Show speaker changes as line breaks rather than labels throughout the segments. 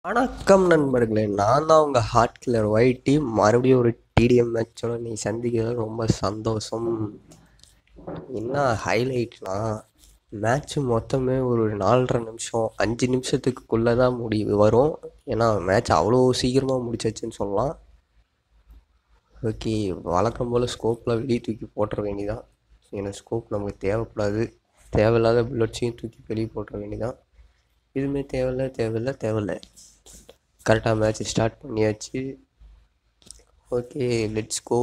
வணக்கம் நண்பர்களே நான் தான் உங்கள் ஹார்ட் கில்லர் ஒயிட் டீம் மறுபடியும் ஒரு டிடிஎம் மேட்சோட நீ சந்திக்கிறது ரொம்ப சந்தோஷம் என்ன ஹைலைட்னா மேட்ச் மொத்தமே ஒரு நாலரை நிமிஷம் அஞ்சு நிமிஷத்துக்குள்ளே தான் முடிவு வரும் ஏன்னா மேட்ச் அவ்வளோ சீக்கிரமாக முடிச்சாச்சுன்னு சொல்லலாம் ஓகே வழக்கம் போல் ஸ்கோப்பில் வெளியே தூக்கி போட்டுற வேண்டியதான் ஏன்னா ஸ்கோப் நமக்கு தேவைப்படாது தேவையில்லாத புல்லட்ஸையும் தூக்கி வெளியே போட்டுற வேண்டியதான் இதுவுமே தேவையில்ல தேவையில்ல தேவையில்ல கரெக்டாக மேட்ச் ஸ்டார்ட் பண்ணியாச்சு ஓகே லெட்ஸ் கோ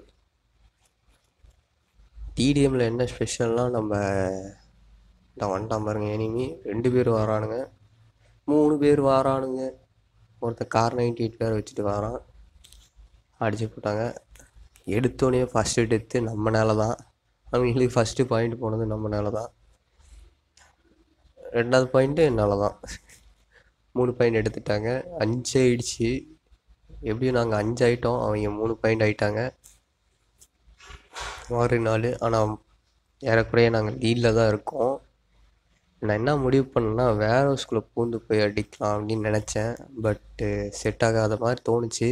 டிடிஎம்மில் என்ன ஸ்பெஷல்னால் நம்ம இந்த வந்துட்டான் பாருங்க எனிமி ரெண்டு பேர் வரானுங்க மூணு பேர் வரானுங்க ஒருத்தன் கார் நைன்டி எயிட் வேறு வச்சுட்டு வரான் அடிச்சு போட்டாங்க எடுத்தோடனே ஃபஸ்ட்டு டெத்து நம்ம நேரம் தான் அவங்களுக்கு ஃபஸ்ட்டு பாயிண்ட் போனது நம்ம நேரம் தான் ரெண்டாவது பாயிண்ட்டு என்னால் தான் மூணு பாயிண்ட் எடுத்துட்டாங்க அஞ்சு ஆயிடுச்சு எப்படியும் நாங்கள் அஞ்சு ஆயிட்டோம் அவங்க மூணு பாயிண்ட் ஆயிட்டாங்க ஆறு நாள் ஆனால் ஏறக்குறைய நாங்கள் லீடில் தான் இருக்கோம் நான் என்ன முடிவு பண்ணேன்னா வேற ஹவுஸ்குள்ளே பூந்து போய் அடிக்கலாம் அப்படின்னு நினச்சேன் பட்டு செட் ஆகாத மாதிரி தோணுச்சு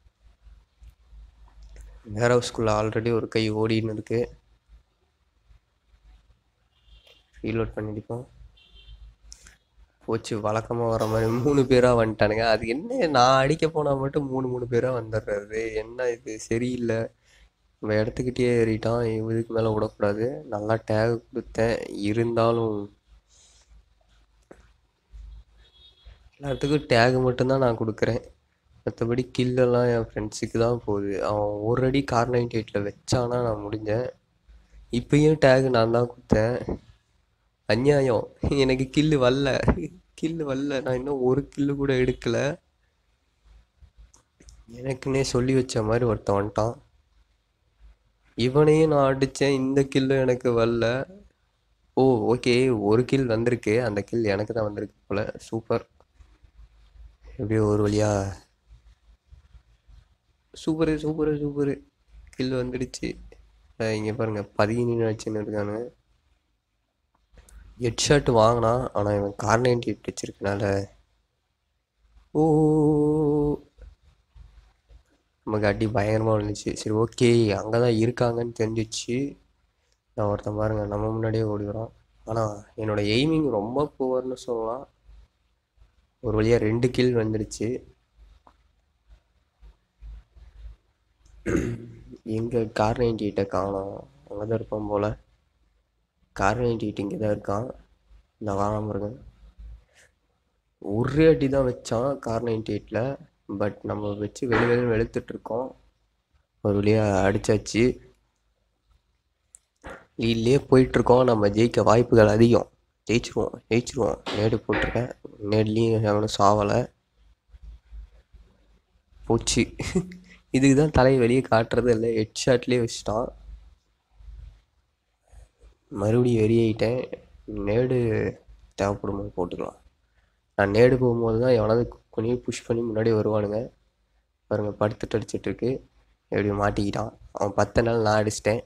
வேற ஹவுஸ்குள்ளே ஆல்ரெடி ஒரு கை ஓடின்னு இருக்கு ரீலோட் பண்ணிடிப்போம் போச்சு வழக்கமாக வர மாதிரி மூணு பேராக வந்துட்டானுங்க அது என்ன நான் அடிக்க போனால் மட்டும் மூணு மூணு பேராக வந்துடுறாரு என்ன இது சரியில்லை நம்ம இடத்துக்கிட்டே ஏறிட்டான் இதுக்கு மேலே விடக்கூடாது நல்லா டேக் கொடுத்தேன் இருந்தாலும் எல்லாத்துக்கும் டேக் மட்டும்தான் நான் கொடுக்குறேன் மற்றபடி கில்லெல்லாம் என் ஃப்ரெண்ட்ஸுக்கு தான் போகுது அவன் ஒரு அடி கார் நைன்டி எயிட்டில் வச்சானா நான் முடிஞ்சேன் இப்பயும் டேக் நான் தான் கொடுத்தேன் அநியாயம் எனக்கு கில்லு வரல கில்லு வரல நான் இன்னும் ஒரு கில்லு கூட எடுக்கலை எனக்குன்னே சொல்லி வச்ச மாதிரி ஒருத்தன் வந்துட்டான் இவனையும் நான் அடித்தேன் இந்த கில்லு எனக்கு வரல ஓ ஓகே ஒரு கில் வந்திருக்கு அந்த கில் எனக்கு தான் வந்திருக்கு போல் சூப்பர் எப்படியோ ஒரு வழியா சூப்பரு சூப்பரு சூப்பரு கில் வந்துடுச்சு இங்கே பாருங்கள் பதினேழு வச்சுன்னு இருக்கானுங்க ஹெட் ஷர்ட் வாங்கினான் ஆனால் இவன் கார் நைன்டி எயிட் வச்சிருக்கனால ஓ நமக்கு அடி பயங்கரமாக விழுந்துச்சு சரி ஓகே அங்கே தான் இருக்காங்கன்னு தெரிஞ்சிச்சு நான் ஒருத்தன் பாருங்க நம்ம முன்னாடியே ஓடி வரோம் ஆனால் என்னோட எய்மிங் ரொம்ப புவர்னு சொல்லலாம் ஒரு வழியாக ரெண்டு கில் வந்துடுச்சு எங்கே கார் நைன்டி எயிட்டை காணோம் அங்கே தான் இருப்பான் போல் கார் நைன்டி எயிட் இங்கே தான் இருக்கான் இந்த வாராம இருங்க ஒரே அடி தான் வச்சான் கார் நைன்டி எயிட்டில் பட் நம்ம வச்சு வெளி வெளியே வெளுத்துட்ருக்கோம் ஒரு வழியாக அடித்தாச்சு லீட்லேயே போயிட்டுருக்கோம் நம்ம ஜெயிக்க வாய்ப்புகள் அதிகம் ஜெயிச்சிருவோம் ஜெயிச்சிருவோம் நேடு போட்டிருக்கேன் நேட்லேயும் எவனும் சாவலை போச்சு இதுக்கு தான் தலையை வெளியே காட்டுறது இல்லை ஹெட் ஷாட்லேயே வச்சுட்டான் மறுபடியும் வெறியாயிட்டேன் நேடு தேவைப்படும் போது போட்டுக்கலாம் நான் நேடு போகும்போது தான் எவனாவது பண்ணி புஷ் பண்ணி முன்னாடி வருவானுங்க பாருங்க படுத்துட்டு அடிச்சிட்ருக்கு எப்படி மாட்டிக்கிட்டான் அவன் பத்து நாள் நான் அடிச்சிட்டேன்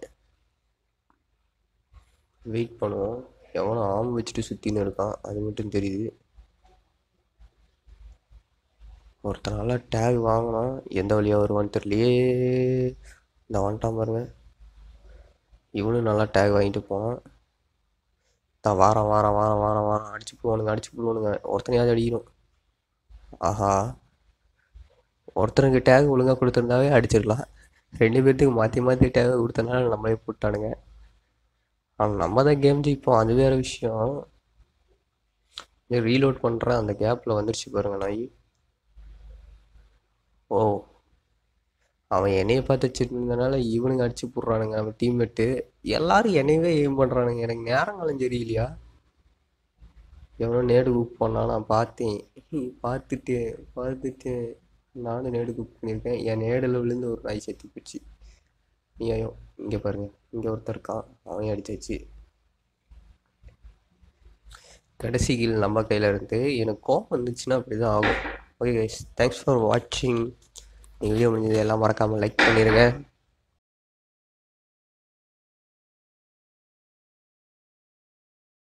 வெயிட் பண்ணுவோம் எவனோ ஆம் வச்சுட்டு சுற்றின்னு இருக்கான் அது மட்டும் தெரியுது ஒருத்தன் நல்லா டேக் வாங்கினான் எந்த வழியாக வருவான்னு தெரியலையே இந்த வந்துட்டான் பாருங்க இவனும் நல்லா டேக் வாங்கிட்டு போனான் தான் வாரம் வாரம் வாரம் வாரம் வாரம் அடிச்சு போவானுங்க அடிச்சு போடுவானுங்க ஒருத்தனையாவது அடிக்கணும் ஆஹா ஒருத்தனுக்கு டேக் ஒழுங்காக கொடுத்துருந்தாவே அடிச்சிடலாம் ரெண்டு பேர்த்துக்கு மாற்றி மாற்றி டேக் கொடுத்தனால நம்மளே போட்டானுங்க ஆனால் நம்ம தான் கேம் ஜெயிப்போம் அது வேறு விஷயம் ரீலோட் பண்ணுறேன் அந்த கேப்பில் வந்துருச்சு பாருங்க நாய் ஓ அவன் என்னைய பார்த்து வச்சுருந்தனால இவனுங்க அடிச்சு போடுறானுங்க அவன் டீம்மேட்டு எல்லாரும் என்னையவே எய்ம் பண்ணுறானுங்க எனக்கு நேரங்களும் சரியில்லையா எவனோ நேடு குக் பண்ணான் நான் பார்த்தேன் பார்த்துட்டு பார்த்துட்டு நானும் நேடு குக் பண்ணியிருக்கேன் என் நேடில் விழுந்து ஒரு நாய் செத்து போச்சு நியாயம் இங்கே பாருங்க இங்கே ஒருத்தர் இருக்கான் அவன் அடிச்சாச்சு கடைசி கீழ் நம்ம கையில் இருந்து எனக்கு கோவம் வந்துச்சுன்னா அப்படி தான் ஆகும் ஓகே கைஸ் தேங்க்ஸ் ஃபார் வாட்சிங் வீடியோ முடிஞ்சது எல்லாம் மறக்காமல் லைக் பண்ணிடுங்க